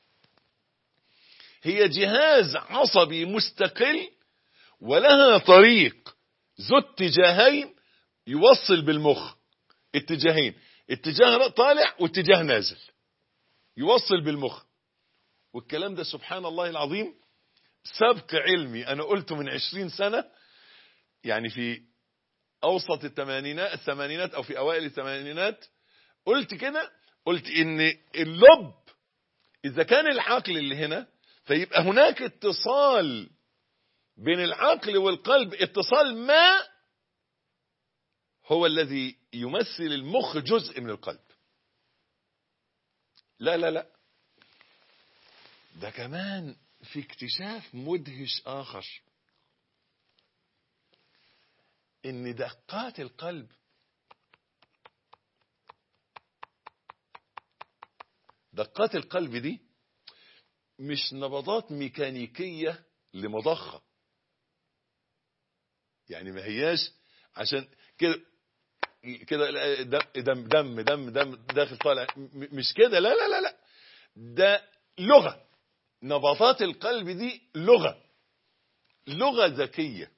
هي جهاز عصبي مستقل ولها طريق ذو اتجاهين يوصل بالمخ اتجاهين اتجاه طالع واتجاه نازل يوصل بالمخ والكلام ده سبحان الله العظيم سبق علمي انا قلته من عشرين سنة يعني في اوسط الثمانينات الثمانينات او في اوائل الثمانينات قلت كده قلت ان اللب اذا كان العقل اللي هنا فيبقى هناك اتصال بين العقل والقلب اتصال ما هو الذي يمثل المخ جزء من القلب لا لا لا ده كمان في اكتشاف مدهش آخر ان دقات القلب دقات القلب دي مش نبضات ميكانيكية لمضخة يعني ما هياش عشان كده كده دم دم دم دم داخل طالع مش كده لا لا لا لا ده لغة نبضات القلب دي لغة لغة ذكية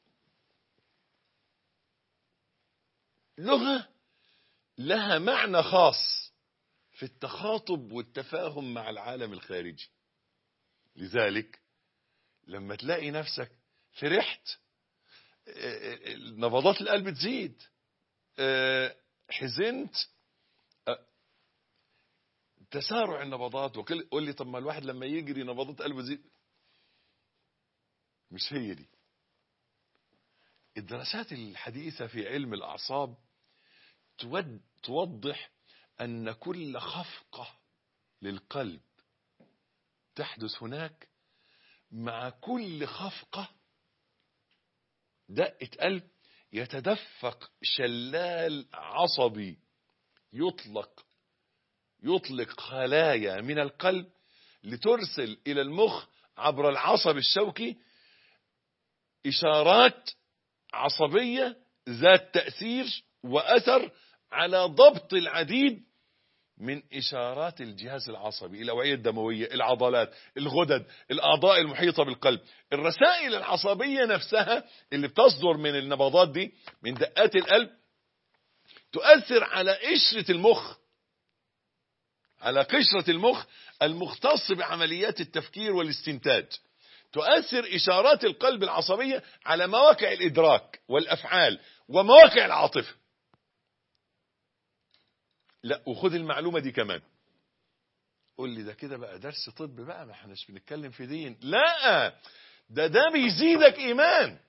لغة لها معنى خاص في التخاطب والتفاهم مع العالم الخارجي لذلك لما تلاقي نفسك فرحت نبضات القلب تزيد حزنت تسارع النبضات وكل قول لي طب ما الواحد لما يجري نبضات قلبه تزيد مش هي دي الدراسات الحديثة في علم الأعصاب توضح أن كل خفقة للقلب تحدث هناك مع كل خفقة دقة قلب يتدفق شلال عصبي يطلق يطلق خلايا من القلب لترسل إلى المخ عبر العصب الشوكي إشارات عصبية ذات تأثير وأثر على ضبط العديد من إشارات الجهاز العصبي الأوعية الدموية العضلات الغدد الأعضاء المحيطة بالقلب الرسائل العصبية نفسها اللي بتصدر من النبضات دي من دقات القلب تؤثر على قشرة المخ على قشرة المخ المختص بعمليات التفكير والاستنتاج تؤثر إشارات القلب العصبية على مواقع الإدراك والأفعال ومواقع العاطفة لا وخد المعلومة دي كمان قول لي ده كده بقى درس طب بقى ما احناش بنتكلم في دين لا ده ده بيزيدك إيمان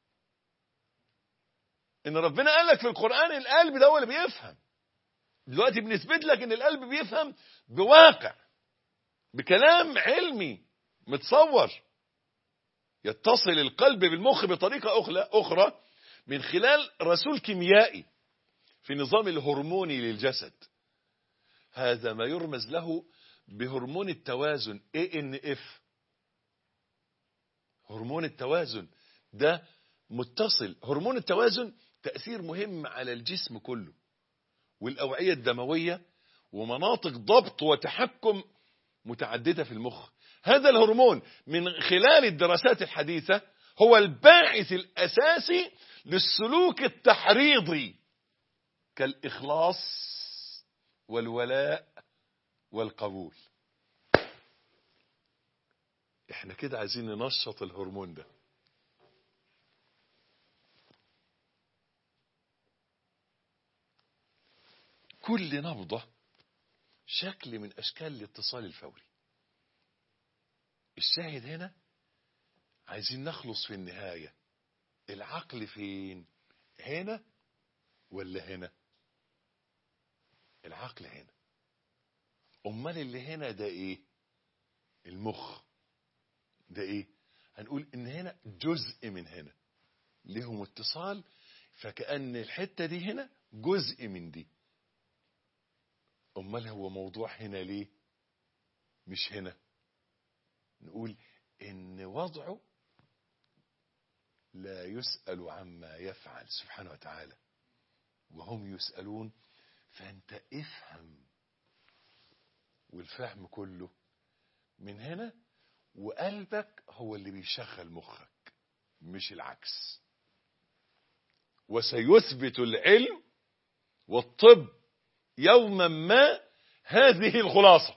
إن ربنا قال لك في القرآن القلب ده هو اللي بيفهم دلوقتي بنثبت لك إن القلب بيفهم بواقع بكلام علمي متصور يتصل القلب بالمخ بطريقة أخرى من خلال رسول كيميائي في النظام الهرموني للجسد هذا ما يرمز له بهرمون التوازن ANF هرمون التوازن ده متصل هرمون التوازن تأثير مهم على الجسم كله والأوعية الدموية ومناطق ضبط وتحكم متعددة في المخ هذا الهرمون من خلال الدراسات الحديثة هو الباعث الأساسي للسلوك التحريضي كالإخلاص والولاء والقبول احنا كده عايزين ننشط الهرمون ده كل نبضة شكل من أشكال الاتصال الفوري الشاهد هنا عايزين نخلص في النهاية العقل فين هنا ولا هنا العقل هنا امال اللي هنا ده ايه المخ ده ايه هنقول ان هنا جزء من هنا لهم اتصال فكأن الحتة دي هنا جزء من دي امال هو موضوع هنا ليه مش هنا نقول ان وضعه لا يسأل عما يفعل سبحانه وتعالى وهم يسألون فأنت افهم والفهم كله من هنا وقلبك هو اللي بيشغل مخك مش العكس وسيثبت العلم والطب يوما ما هذه الخلاصة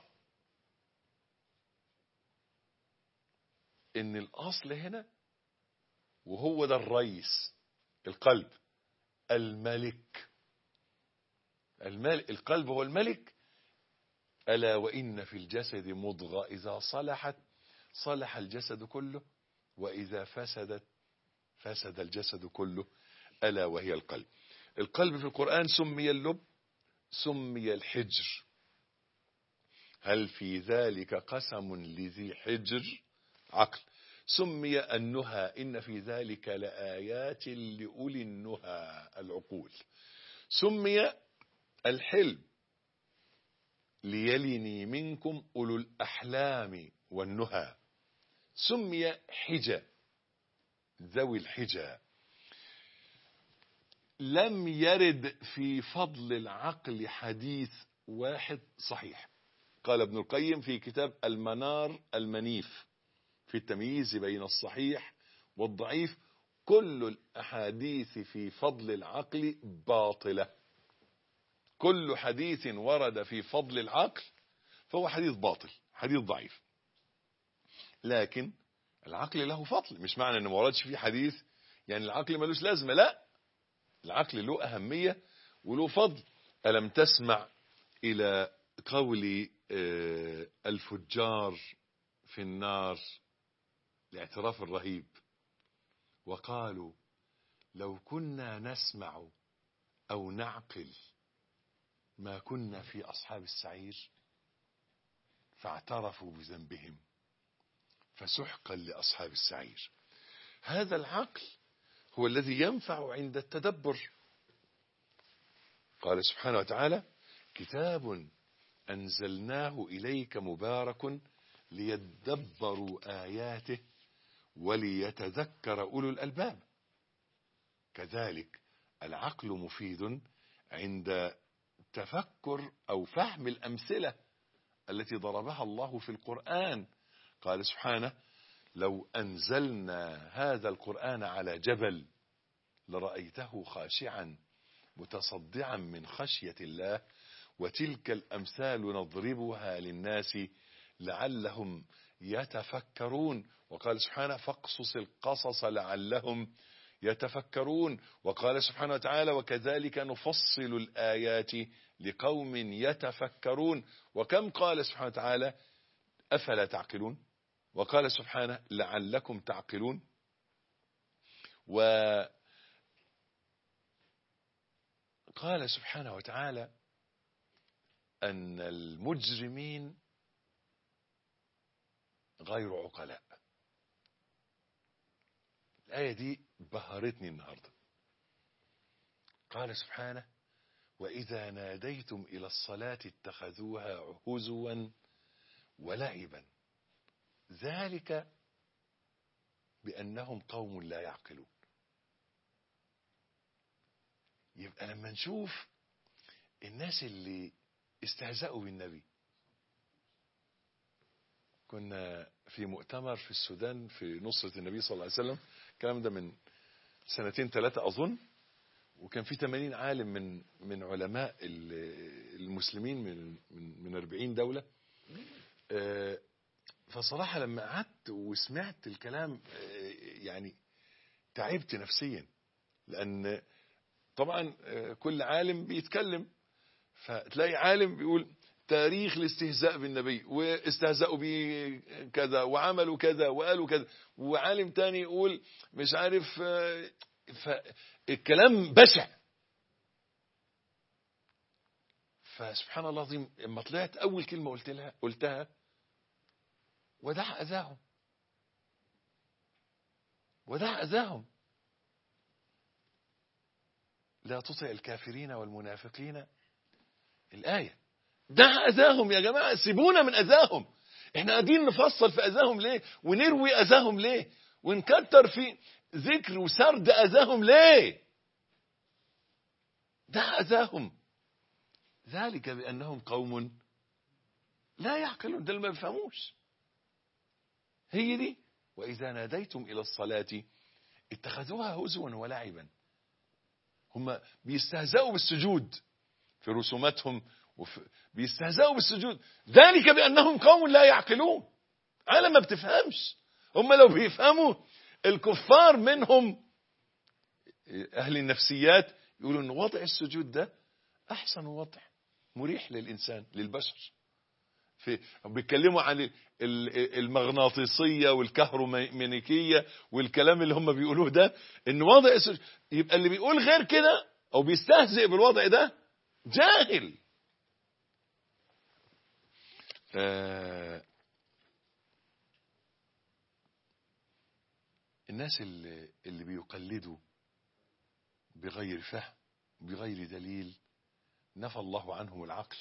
ان الاصل هنا وهو ده الرئيس القلب الملك الملك القلب هو الملك ألا وإن في الجسد مضغة إذا صلحت صلح الجسد كله وإذا فسدت فسد الجسد كله ألا وهي القلب القلب في القرآن سمي اللب سمي الحجر هل في ذلك قسم لذي حجر عقل سمي النهى إن في ذلك لآيات لأولي النهى العقول سمي الحلم ليلني منكم أولو الأحلام والنهى سمي حجة ذوي الحجة لم يرد في فضل العقل حديث واحد صحيح قال ابن القيم في كتاب المنار المنيف في التمييز بين الصحيح والضعيف كل الأحاديث في فضل العقل باطلة كل حديث ورد في فضل العقل فهو حديث باطل حديث ضعيف لكن العقل له فضل مش معنى انه ما وردش فيه حديث يعني العقل ملوش لازمه لا العقل له اهميه وله فضل الم تسمع الى قول الفجار في النار الاعتراف الرهيب وقالوا لو كنا نسمع او نعقل ما كنا في أصحاب السعير فاعترفوا بذنبهم فسحقا لأصحاب السعير هذا العقل هو الذي ينفع عند التدبر قال سبحانه وتعالى كتاب أنزلناه إليك مبارك ليدبروا آياته وليتذكر أولو الألباب كذلك العقل مفيد عند تفكر أو فهم الأمثلة التي ضربها الله في القرآن قال سبحانه لو أنزلنا هذا القرآن على جبل لرأيته خاشعا متصدعا من خشية الله وتلك الأمثال نضربها للناس لعلهم يتفكرون وقال سبحانه فاقصص القصص لعلهم يتفكرون وقال سبحانه وتعالى وكذلك نفصل الآيات لقوم يتفكرون وكم قال سبحانه وتعالى أفلا تعقلون وقال سبحانه لعلكم تعقلون وقال سبحانه وتعالى أن المجرمين غير عقلاء الآية دي بهرتني النهاردة قال سبحانه وإذا ناديتم إلى الصلاة اتخذوها هزوا ولعبا ذلك بأنهم قوم لا يعقلون يبقى لما نشوف الناس اللي استهزأوا بالنبي كنا في مؤتمر في السودان في نصرة النبي صلى الله عليه وسلم الكلام ده من سنتين ثلاثة أظن وكان في 80 عالم من من علماء المسلمين من من من 40 دولة فصراحة لما قعدت وسمعت الكلام يعني تعبت نفسيا لأن طبعا كل عالم بيتكلم فتلاقي عالم بيقول تاريخ الاستهزاء بالنبي واستهزأوا به كذا وعملوا كذا وقالوا كذا وعالم تاني يقول مش عارف فالكلام بشع فسبحان الله العظيم لما طلعت اول كلمه قلت لها قلتها ودع اذاهم ودع اذاهم لا تطع الكافرين والمنافقين الايه دع اذاهم يا جماعه سيبونا من اذاهم احنا قاعدين نفصل في اذاهم ليه ونروي اذاهم ليه ونكتر في ذكر وسرد اذاهم ليه دع اذاهم ذلك بانهم قوم لا يعقلون ده اللي ما بيفهموش هي دي واذا ناديتم الى الصلاه اتخذوها هزوا ولعبا هم بيستهزئوا بالسجود في رسوماتهم وفي بيستهزئوا بالسجود ذلك بأنهم قوم لا يعقلون عالم ما بتفهمش هم لو بيفهموا الكفار منهم أهل النفسيات يقولوا أن وضع السجود ده أحسن وضع مريح للإنسان للبشر في بيتكلموا عن المغناطيسية والكهروميكانيكية والكلام اللي هم بيقولوه ده ان وضع السجود يبقى اللي بيقول غير كده او بيستهزئ بالوضع ده جاهل آه الناس اللي, اللي بيقلدوا بغير فهم بغير دليل نفى الله عنهم العقل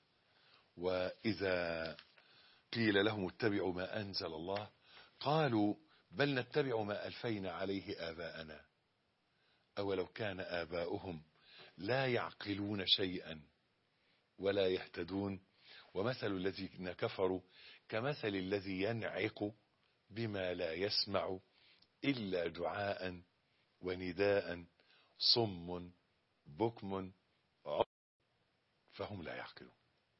وإذا قيل لهم اتبعوا ما أنزل الله قالوا بل نتبع ما ألفينا عليه آباءنا أولو كان آباؤهم لا يعقلون شيئا ولا يهتدون ومثل الذين كفروا كمثل الذي ينعق بما لا يسمع إلا دعاء ونداء صم بكم عم فهم لا يعقلون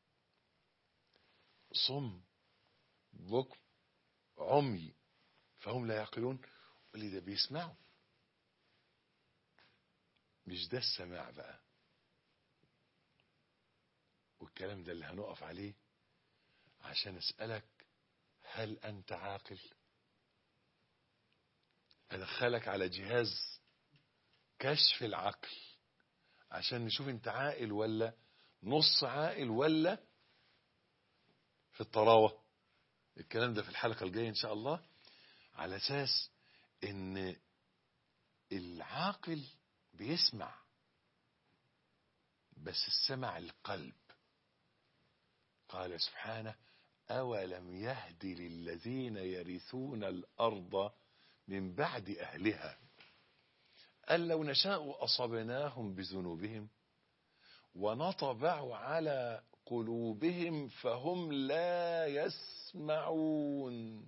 صم بكم عمي فهم لا يعقلون واللي ده بيسمعوا مش ده السماع بقى والكلام ده اللي هنقف عليه عشان اسألك هل أنت عاقل أدخلك على جهاز كشف العقل عشان نشوف انت عاقل ولا نص عاقل ولا في الطراوة الكلام ده في الحلقة الجاية ان شاء الله على اساس ان العاقل بيسمع بس السمع القلب قال سبحانه أولم يهد للذين يرثون الأرض من بعد أهلها أن لو نشاء أصبناهم بذنوبهم ونطبع على قلوبهم فهم لا يسمعون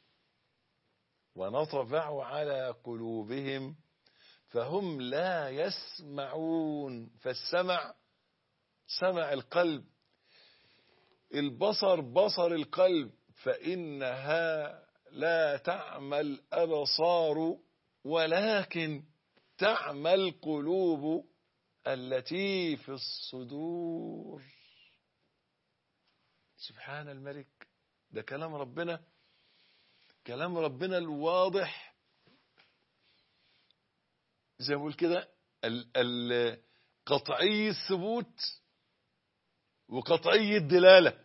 ونطبع على قلوبهم فهم لا يسمعون فالسمع سمع القلب البصر بصر القلب فإنها لا تعمى الأبصار ولكن تعمى القلوب التي في الصدور سبحان الملك ده كلام ربنا كلام ربنا الواضح زي ما بقول كده قطعي الثبوت وقطعي الدلالة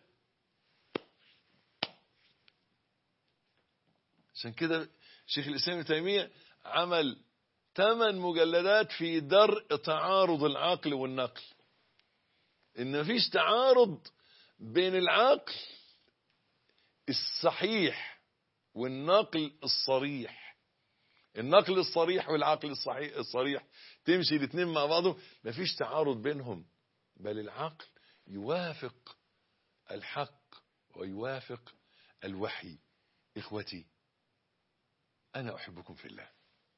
عشان كده شيخ الإسلام ابن تيمية عمل ثمان مجلدات في درء تعارض العقل والنقل إن مفيش تعارض بين العقل الصحيح والنقل الصريح النقل الصريح والعقل الصحيح الصريح تمشي الاثنين مع بعضهم مفيش تعارض بينهم بل العقل يوافق الحق ويوافق الوحي إخوتي أنا أحبكم في الله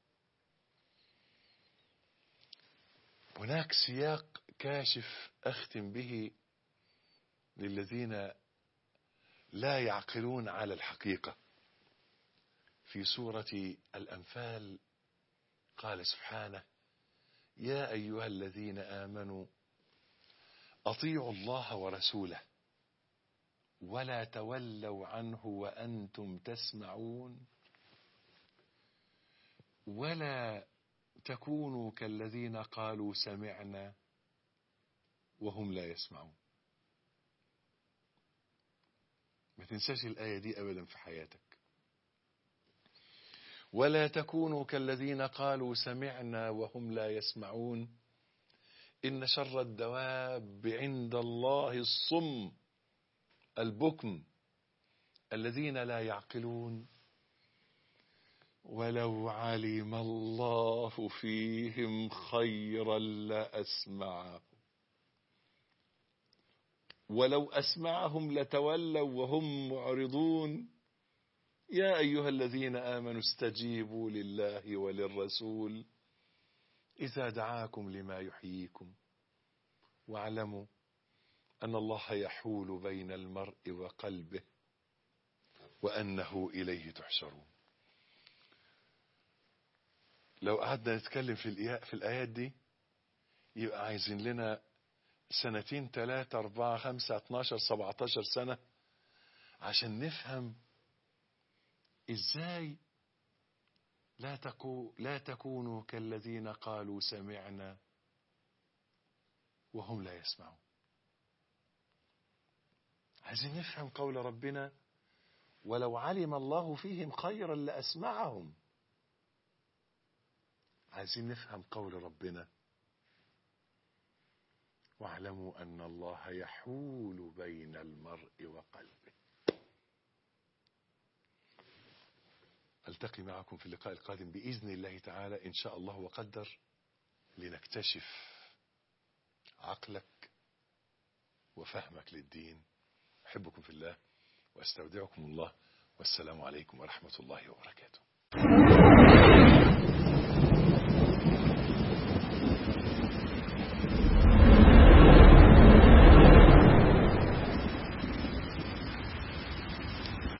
هناك سياق كاشف أختم به للذين لا يعقلون على الحقيقة في سورة الأنفال قال سبحانه يا أيها الذين آمنوا أطيعوا الله ورسوله ولا تولوا عنه وأنتم تسمعون ولا تكونوا كالذين قالوا سمعنا وهم لا يسمعون ما تنساش الآية دي أبدا في حياتك ولا تكونوا كالذين قالوا سمعنا وهم لا يسمعون إن شر الدواب عند الله الصم البكم الذين لا يعقلون ولو علم الله فيهم خيرا لأسمعهم ولو أسمعهم لتولوا وهم معرضون يا أيها الذين آمنوا استجيبوا لله وللرسول إذا دعاكم لما يحييكم واعلموا أن الله يحول بين المرء وقلبه وأنه إليه تحشرون لو قعدنا نتكلم في الإياء في الآيات دي يبقى عايزين لنا سنتين ثلاثة أربعة خمسة اتناشر سبعتاشر سنة عشان نفهم إزاي لا, تكو لا تكونوا كالذين قالوا سمعنا وهم لا يسمعون عايزين نفهم قول ربنا ولو علم الله فيهم خيرا لأسمعهم عايزين نفهم قول ربنا واعلموا أن الله يحول بين المرء وقلبه ألتقي معكم في اللقاء القادم بإذن الله تعالى إن شاء الله وقدر لنكتشف عقلك وفهمك للدين أحبكم في الله وأستودعكم الله والسلام عليكم ورحمة الله وبركاته